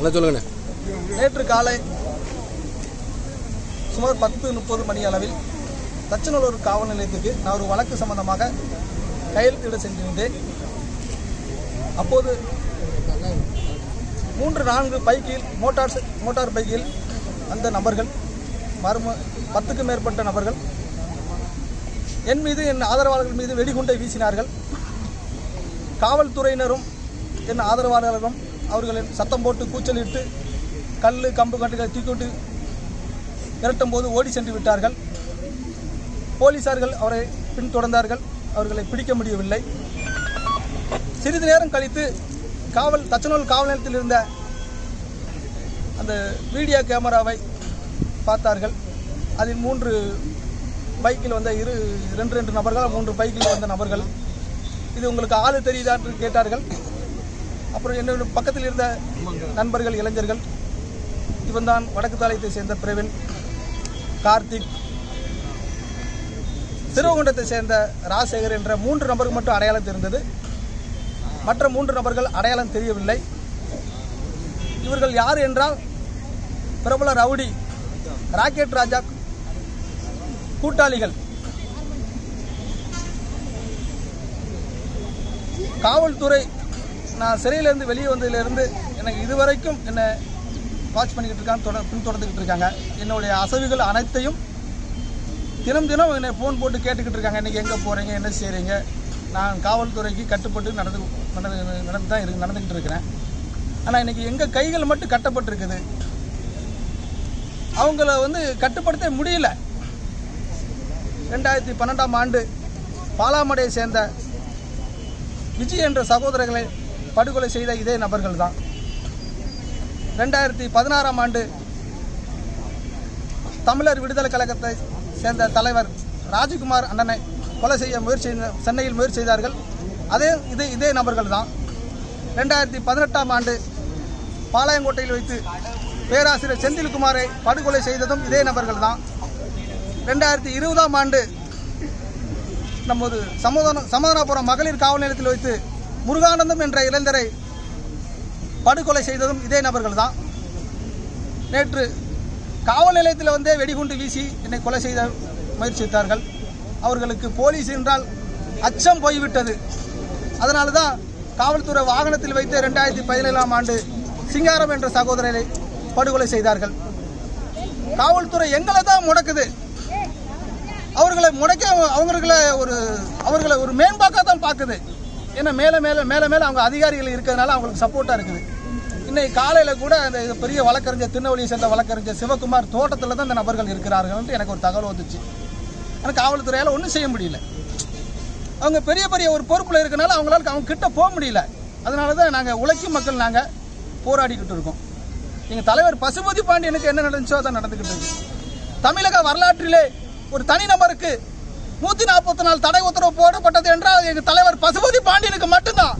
நல்லா சொல்லுங்கண்ணே நேற்று காலை சுமார் பத்து முப்பது மணி அளவில் தச்சநல்லூர் காவல் நிலையத்துக்கு நான் ஒரு வழக்கு சம்பந்தமாக கையெழுத்திட சென்றிருந்தேன் அப்போது மூன்று நான்கு பைக்கில் மோட்டார் சை- மோட்டார் பைக்கில் அந்த நபர்கள் மர்ம பத்துக்கும் மேற்பட்ட நபர்கள் என் மீது என் ஆதரவாளர்கள் மீது வெடிகுண்டை வீசினார்கள் காவல்துறையினரும் என் ஆதரவாளர்களும் அவர்களின் சத்தம் போட்டு கூச்சலிட்டு கல் கம்பு கட்டுகளை தூக்கிவிட்டு விரட்டும் போது ஓடி சென்று விட்டார்கள் போலீசார்கள் அவரை பின்தொடர்ந்தார்கள் அவர்களை பிடிக்க முடியவில்லை சிறிது நேரம் கழித்து காவல் தச்சனூர் காவல் நிலையத்தில் இருந்த அந்த வீடியோ கேமராவை பார்த்தார்கள் அதில் மூன்று பைக்கில் வந்த இரு ரெண்டு ரெண்டு நபர்கள் மூன்று பைக்கில் வந்த நபர்கள் இது உங்களுக்கு ஆளு தெரியுதா என்று கேட்டார்கள் அப்புறம் என்னோட பக்கத்தில் இருந்த நண்பர்கள் இளைஞர்கள் இவன் தான் வடக்கு தாளையத்தை சேர்ந்த பிரவீன் கார்த்திக் திருவகுண்டத்தை சேர்ந்த ராஜசேகர் என்ற மூன்று நபருக்கு மட்டும் அடையாளம் தெரிந்தது மற்ற மூன்று நபர்கள் அடையாளம் தெரியவில்லை இவர்கள் யார் என்றால் பிரபல ரவுடி ராக்கெட் ராஜா கூட்டாளிகள் காவல்துறை நான் சிறையிலேருந்து வெளியே வந்ததிலிருந்து எனக்கு இதுவரைக்கும் என்னை வாட்ச் பண்ணிக்கிட்டு இருக்காங்க தொடர் பின்தொடர்ந்துக்கிட்டு இருக்காங்க என்னுடைய அசைவுகள் அனைத்தையும் தினம் தினம் என்னை ஃபோன் போட்டு கேட்டுக்கிட்டு இருக்காங்க இன்றைக்கி எங்கே போகிறீங்க என்ன செய்கிறீங்க நான் காவல்துறைக்கு கட்டுப்பட்டு நடந்து நடந்து நடந்து தான் இருக்கு நடந்துக்கிட்டு இருக்கிறேன் ஆனால் இன்றைக்கி எங்கள் கைகள் மட்டும் கட்டப்பட்டிருக்குது அவங்கள வந்து கட்டுப்படுத்த முடியல ரெண்டாயிரத்தி பன்னெண்டாம் ஆண்டு பாலாமடையை சேர்ந்த விஜய் என்ற சகோதரர்களை படுகொலை செய்த இதே நபர்கள் தான் ரெண்டாயிரத்தி பதினாறாம் ஆண்டு தமிழர் விடுதலை கழகத்தை சேர்ந்த தலைவர் ராஜகுமார் அண்ணனை கொலை செய்ய முயற்சி செய்த- சென்னையில் முயற்சி செய்தார்கள் அதே இதே இதே நபர்கள் தான் ரெண்டாயிரத்தி பதினெட்டாம் ஆண்டு பாளையங்கோட்டையில் வைத்து பேராசிரியர் செந்தில்குமாரை படுகொலை செய்ததும் இதே நபர்கள் தான் ரெண்டாயிரத்தி இருபதாம் ஆண்டு நமது சமாதான சமாதானபுரம் மகளிர் காவல் நிலையத்தில் வைத்து முருகானந்தம் என்ற இளைஞரை படுகொலை செய்ததும் இதே நபர்கள் தான் நேற்று காவல் நிலையத்தில் வந்தே வெடிகுண்டு வீசி என்னை கொலை செய்த முயற்சித்தார்கள் அவர்களுக்கு போலீஸ் என்றால் அச்சம் போய்விட்டது அதனால தான் காவல்துறை வாகனத்தில் வைத்து ரெண்டாயிரத்தி பதினேழாம் ஆண்டு சிங்காரம் என்ற சகோதரரை படுகொலை செய்தார்கள் காவல்துறை எங்களை தான் முடக்குது அவர்களை முடக்க அவங்களை ஒரு அவர்களை ஒரு மேம்பாக்காக தான் பார்க்குது ஏன்னா மேலே மேலே மேலே மேலே அவங்க அதிகாரிகள் இருக்கிறதுனால அவங்களுக்கு சப்போர்ட்டாக இருக்குது இன்னைக்கு காலையில் கூட அந்த இது பெரிய வழக்கறிஞர் திருநெல்வேலியை சேர்ந்த வழக்கறிஞர் சிவகுமார் தோட்டத்தில் தான் இந்த நபர்கள் இருக்கிறார்கள்னு எனக்கு ஒரு தகவல் வந்துச்சு ஆனால் காவல்துறையால் ஒன்றும் செய்ய முடியல அவங்க பெரிய பெரிய ஒரு பொறுப்பில் இருக்கனால அவங்களால அவங்க கிட்ட போக முடியல அதனால தான் நாங்கள் உழைக்கும் மக்கள் நாங்கள் போராடிக்கிட்டு இருக்கோம் எங்கள் தலைவர் பசுபதி பாண்டியனுக்கு என்ன நடந்துச்சோ அதான் நடந்துக்கிட்டு இருக்கு தமிழக வரலாற்றிலே ஒரு தனிநபருக்கு நூற்றி நாற்பத்தி நாலு தடை உத்தரவு போடப்பட்டது என்றால் எங்கள் தலைவர் பசுபதி பாண்டியனுக்கு மட்டும்தான்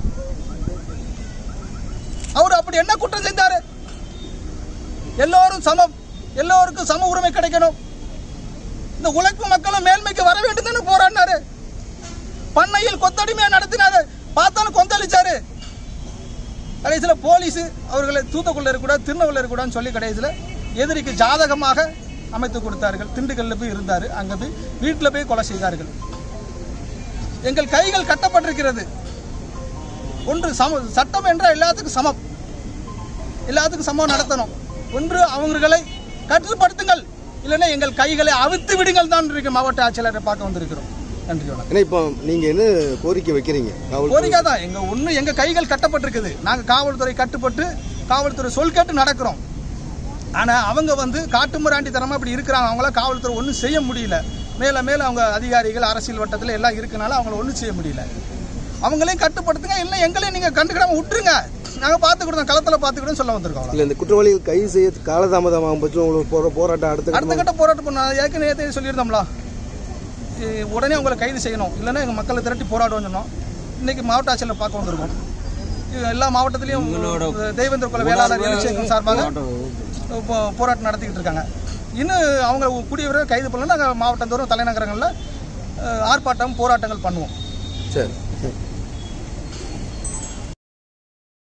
அவர் அப்படி என்ன குற்றம் செஞ்சாரு எல்லோரும் சமம் எல்லோருக்கும் சம உரிமை கிடைக்கணும் இந்த உழைப்பு மக்களும் மேன்மைக்கு வர வேண்டும் தானே போராடினாரு பண்ணையில் கொத்தடிமையா நடத்தினாரு பார்த்தாலும் கொந்தளிச்சாரு கடைசியில் போலீஸ் அவர்களை தூத்துக்குள்ள இருக்கக்கூடாது திருநெல்வேலியில் இருக்கக்கூடாதுன்னு சொல்லி கடைசியில் எதிரிக்கு ஜாதகமாக அமைத்து கொடுத்தார்கள் திண்டுக்கல்ல போய் இருந்தார் அங்கே போய் வீட்டில் போய் கொலை செய்தார்கள் எங்கள் கைகள் கட்டப்பட்டிருக்கிறது ஒன்று சம சட்டம் என்றால் எல்லாத்துக்கும் சமம் எல்லாத்துக்கும் சமம் நடத்தணும் ஒன்று அவர்களை கட்டுப்படுத்துங்கள் இல்லைன்னா எங்கள் கைகளை அவித்து விடுங்கள் தான் இருக்கு மாவட்ட ஆட்சியாளரை பார்க்க வந்திருக்கிறோம் நன்றி வணக்கம் ஏன்னா இப்போ நீங்க என்ன கோரிக்கை வைக்கிறீங்க காவல் கோரிக்கை தான் எங்க ஒண்ணு எங்க கைகள் கட்டப்பட்டிருக்குது நாங்க காவல்துறை கட்டுப்பட்டு காவல்துறை சொல் கேட்டு நடக்கிறோம் ஆனா அவங்க வந்து காட்டுமிராண்டித்தனமா இப்படி இருக்கிறாங்க அவங்களால காவல்துறை ஒன்றும் செய்ய முடியல மேல மேல அவங்க அதிகாரிகள் அரசியல் வட்டத்தில் எல்லாம் இருக்கனால அவங்கள ஒன்றும் செய்ய முடியல அவங்களையும் கட்டுப்படுத்துங்க இல்லை எங்களையும் நீங்க கண்டுக்கிடாம விட்டுருங்க நாங்க பார்த்துக்கிட்டோம் களத்துல பார்த்துக்கிட்டோம் சொல்ல வந்திருக்கோம் அவ்வளவுதான். இல்ல இந்த குற்றவாளிகள் கைது செய்ய காலதாமதமாகும் பட்சம் உங்களுக்கு போற போராட்டம் அடுத்த அடுத்த கட்ட போராட்டம் பண்ண ஏற்கனவே நேரத்தையே சொல்லியிருந்தோம்ல இ- உடனே உங்களை கைது செய்யணும் இல்லைன்னா எங்கள் மக்களை திரட்டி போராடுவோம்னு சொன்னோம் இன்னைக்கு மாவட்ட ஆட்சியில் பார்க்க வந்திருக்கோம் இது எல்லா மாவட்டத்திலையும் தெய்வேந்திர குல வேளாளர் எழுச்சியக்கம் சார்பாக இப்போ போராட்டம் நடத்திக்கிட்டு இருக்காங்க இன்னும் அவங்க கூடிய விரைவில் கைது பண்ணலாம் நாங்கள் மாவட்டந்தோறும் தலைநகரங்களில் அஹ், ஆர்ப்பாட்டம் போராட்டங்கள் பண்ணுவோம் சரி